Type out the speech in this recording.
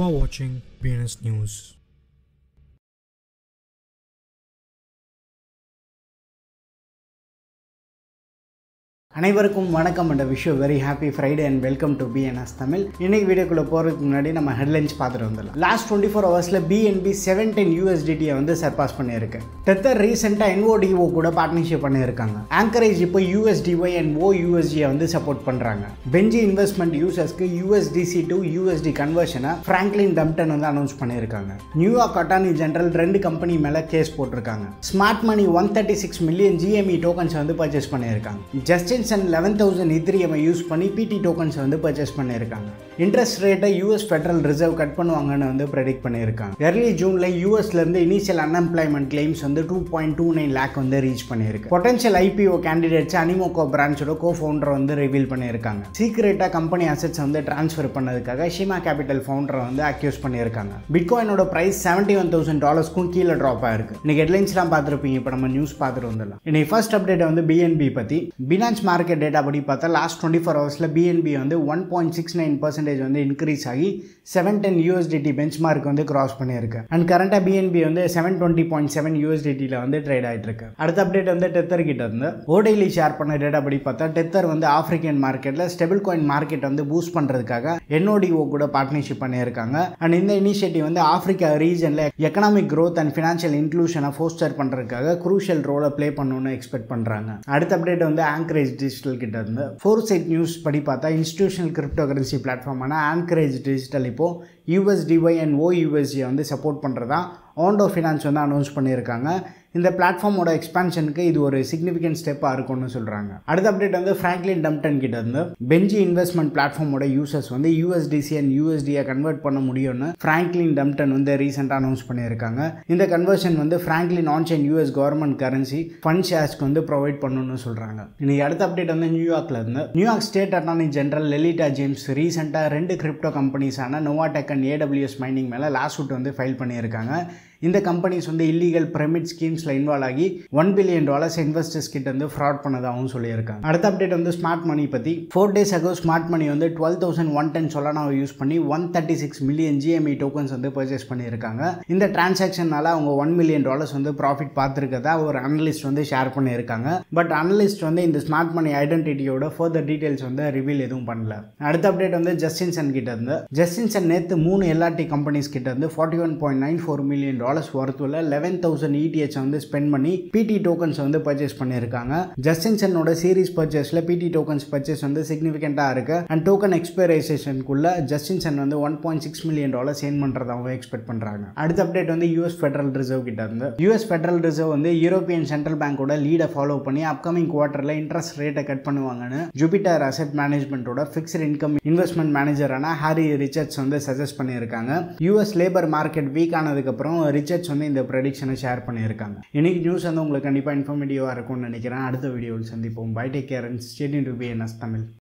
are watching BNS News. அனைவருக்கும் வணக்கம் and wish very happy Friday and welcome to BNS Tamil இன்னைக்கு வீடியோக்குள்ளே போகிறதுக்கு முன்னாடி நம்ம ஹெட்லைன்ஸ் பார்த்துட்டு வந்துடலாம் லாஸ்ட் டுவெண்ட்டி ஃபோர் ஹவர்ஸில் பிஎன்பி செவன்டீன் யூஎஸ்டிடியை வந்து சர்பாஸ் பண்ணியிருக்கு டெத்தர் ரீசெண்டாக என்ஓடிஓ கூட பார்ட்னர்ஷிப் பண்ணியிருக்காங்க ஆங்கரேஜ் இப்போ யூஎஸ்டிஒய் அண்ட் ஓ யூஎஸ்டியை வந்து சப்போர்ட் பண்ணுறாங்க பெஞ்சி இன்வெஸ்ட்மெண்ட் யூசர்ஸ்க்கு யூஎஸ்டிசி டு யூஎஸ்டி கன்வர்ஷனை ஃப்ராங்க்லின் டம்டன் வந்து அனௌன்ஸ் பண்ணியிருக்காங்க நியூயார்க் அட்டார்னி ஜெனரல் ரெண்டு கம்பெனி மேலே கேஸ் போட்டிருக்காங்க smart money one thirty six million GME tokens வந்து பர்ச்சேஸ் பண்ணியிருக்காங்க ஜஸ்டின் அண்ட் லெவன் தௌசண்ட் இத்திரியமை யூஸ் பண்ணி பிடி டோக்கன்ஸ் வந்து பர்ச்சேஸ் பண்ணியிருக்காங்க இன்ட்ரெஸ்ட் ரேட்டை யூஎஸ் ஃபெடரல் ரிசர்வ் கட் பண்ணுவாங்கன்னு வந்து ப்ரெடிக்ட் பண்ணியிருக்காங்க எர்லி ஜூனில் யூஎஸ்லேருந்து இனிஷியல் அன்எம்ப்ளாய்மெண்ட் கிளைம்ஸ் வந்து two point two nine lakh வந்து ரீச் பண்ணியிருக்கு பொட்டன்ஷியல் ஐபிஓ கேண்டிடேட்ஸ் அனிமோகோ பிரான்ச்சோட கோ ஃபவுண்டர் வந்து ரிவீல் பண்ணியிருக்காங்க சீக்கிரட்டாக கம்பெனி அசெட்ஸ் வந்து ட்ரான்ஸ்ஃபர் பண்ணதுக்காக ஷிமா கேபிட்டல் ஃபவுண்டரை வந்து அக்யூஸ் பண்ணியிருக்காங்க பிட்காயினோட ப்ரைஸ் செவன்ட்டி ஒன் தௌசண்ட் டாலர்ஸ்க்கும் கீழே ட்ராப் ஆயிருக்கு இன்னைக்கு ஹெட்லைன்ஸ்லாம் பார்த்துருப்பீங்க இப்போ நம்ம நியூஸ் பார்த்துட்டு வந்துடலாம் இன்னைக்கு ஃபர்ஸ்ட் அப்டேட் வந்து பிஎன்பி பற்றி பினான்ஸ் மார்க்கெட் டேட்டா படி பார்த்தா லாஸ்ட் டுவெண்ட்டி ஃபோர் ஹவர்ஸில் பிஎன்பி வந்து one point six nine percentage வந்து இன்க்ரீஸ் ஆகி seven ten USDT benchmark வந்து கிராஸ் பண்ணியிருக்கு அண்ட் கரண்ட்டாக பிஎன்பி வந்து செவன் டுவெண்ட்டி பாயிண்ட் செவன் யூஎஸ்டிடியில் வந்து ட்ரேட் ஆகிட்டு இருக்கு அடுத்த அப்டேட் வந்து டெத்தர் கிட்ட இருந்து ஓடைலி ஷேர் பண்ண டேட்டா படி பார்த்தா டெத்தர் வந்து ஆஃப்ரிக்கன் மார்க்கெட்டில் ஸ்டெபிள் காயின் மார்க்கெட் வந்து பூஸ்ட் பண்ணுறதுக்காக என்ஓடிஓ கூட பார்ட்னர்ஷிப் பண்ணியிருக்காங்க அண்ட் இந்த இனிஷியேட்டிவ் வந்து ஆஃப்ரிக்கா ரீஜனில் economic growth and financial இன்க்ளூஷனை Foster பண்ணுறதுக்காக குரூஷியல் ரோலை ப்ளே பண்ணணும்னு எக்ஸ்பெக்ட் பண்ணுறாங்க அடுத்த அப்டேட் வந்து ஆங்கரேஜ் டிஜிட்டல் கிட்ட இருந்து ஃபோர் சைட் நியூஸ் படி பார்த்தா இன்ஸ்டியூஷனல் கிரிப்டோ கரன்சி பிளாட்ஃபார்மான ஆங்கரேஜ் டிஜிட்டல் இப்போது யூஎஸ்டிஒய் அண்ட் ஓயூஎஸ்டியை வந்து சப்போர்ட் பண்ணுறதா ஆண்டோ ஃபினான்ஸ் வந்து அனௌன்ஸ் பண்ணியிருக்காங்க இந்த பிளாட்ஃபார்மோட எக்ஸ்பான்ஷனுக்கு இது ஒரு சிக்னிஃபிகண்ட் ஸ்டெப்பாக இருக்கும்னு சொல்கிறாங்க அடுத்த அப்டேட் வந்து ஃப்ராங்க்லின் டம்டன் கிட்ட இருந்து பெஞ்சி இன்வெஸ்ட்மெண்ட் பிளாட்ஃபார்மோட யூசர்ஸ் வந்து யூஎஸ்டிசி அண்ட் யூஎஸ்டியை கன்வெர்ட் பண்ண முடியும்னு ஃப்ராங்க்லின் டம்டன் வந்து ரீசெண்டாக அனௌன்ஸ் பண்ணியிருக்காங்க இந்த கன்வர்ஷன் வந்து Franklin onchain US government currency fund ஷேர்ஸ்க்கு வந்து ப்ரொவைட் பண்ணணும்னு சொல்கிறாங்க இன்னைக்கு அடுத்த அப்டேட் வந்து நியூயார்க்கில் இருந்து New York state attorney general Letitia James ரீசெண்டாக ரெண்டு கிரிப்டோ கம்பெனிஸான நோவாடெக் அண்ட் ஏடபிள்யூஎஸ் மைனிங் மேலே லாஸ்ட் சூட் வந்து ஃபைல் பண்ணியிருக்காங்க இந்த கம்பெனிஸ் வந்து இல்லீகல் பிரமிட் ஸ்கீம்ஸில் இன்வால்வ் ஆகி ஒன் பில்லியன் டாலர்ஸ் இன்வெஸ்டர்ஸ் கிட்ட வந்து ஃப்ராட் பண்ணதாகவும் சொல்லியிருக்காங்க அடுத்த அப்டேட் வந்து ஸ்மார்ட் மணி பற்றி four days ago smart money வந்து டுவெல் தௌசண்ட் ஒன் டென் சொல்லானாவை யூஸ் பண்ணி one thirty six million GME tokens வந்து பர்ச்சேஸ் பண்ணியிருக்காங்க இந்த டிரான்சாக்ஷனால அவங்க ஒன் மில்லியன் டாலர்ஸ் வந்து ப்ராஃபிட் பார்த்துருக்கதா ஒரு அனலிஸ்ட் வந்து ஷேர் பண்ணியிருக்காங்க பட் அனலிஸ்ட் வந்து இந்த ஸ்மார்ட் மணி ஐடென்டிட்டியோட ஃபர்தர் டீடைல்ஸ் வந்து ரிவீல் எதுவும் பண்ணல அடுத்த அப்டேட் வந்து ஜஸ்டின்சன் கிட்ட இருந்து ஜஸ்டின்சன் நேற்று மூணு எல்ஆர்டி கம்பெனிஸ் கிட்ட இருந்து forty one point nine four million dollars ஒர்த்துள்ள லெவன் தௌசண்ட் இடிஹெச் வந்து ஸ்பெண்ட் பண்ணி பிடி டோக்கன்ஸ் வந்து பர்ச்சேஸ் பண்ணியிருக்காங்க ஜஸ்டின்சனோட சீரிஸ் பர்ச்சேஸில் பிடி டோக்கன்ஸ் பர்ச்சேஸ் வந்து சிக்னிஃபிகண்ட்டாக இருக்கு அண்ட் டோக்கன் எக்ஸ்பைரைசேஷனுக்குள்ள ஜஸ்டின்சன் வந்து one point six million dollar சேன் பண்ணுறதாகவும் எக்ஸ்பெக்ட் பண்ணுறாங்க அடுத்த அப்டேட் வந்து யூஎஸ் ஃபெடரல் ரிசர்வ் கிட்ட இருந்து யூஎஸ் ஃபெடரல் ரிசர்வ் வந்து யூரோப்பியன் சென்ட்ரல் பேங்கோட லீடை ஃபாலோ பண்ணி அப்கமிங் குவார்ட்டரில் இன்ட்ரெஸ்ட் ரேட்டை கட் பண்ணுவாங்கன்னு ஜூபிட்டர் அசெட் மேனேஜ்மெண்ட்டோட ஃபிக்ஸ்ட் இன்கம் இன்வெஸ்ட்மெண்ட் மேனேஜரான ஹாரி ரிச்சர்ட்ஸ் வந்து சஜஸ்ட் பண்ணியிருக்காங்க யூஎஸ் லேபர் மார்க்கெட் வீக் ஆனதுக்கப்புறம் ரிச்சர்ட்ஸ் வந்து இந்த ப்ரெடிக்ஷனை ஷேர் பண்ணியிருக்காங்க இன்னைக்கு நியூஸ் வந்து உங்களுக்கு கண்டிப்பாக இன்ஃபர்மேட்டிவாக இருக்கும்னு நினைக்கிறேன் அடுத்த வீடியோவில் சந்திப்போம் bye take care and stay tuned to BNS Tamil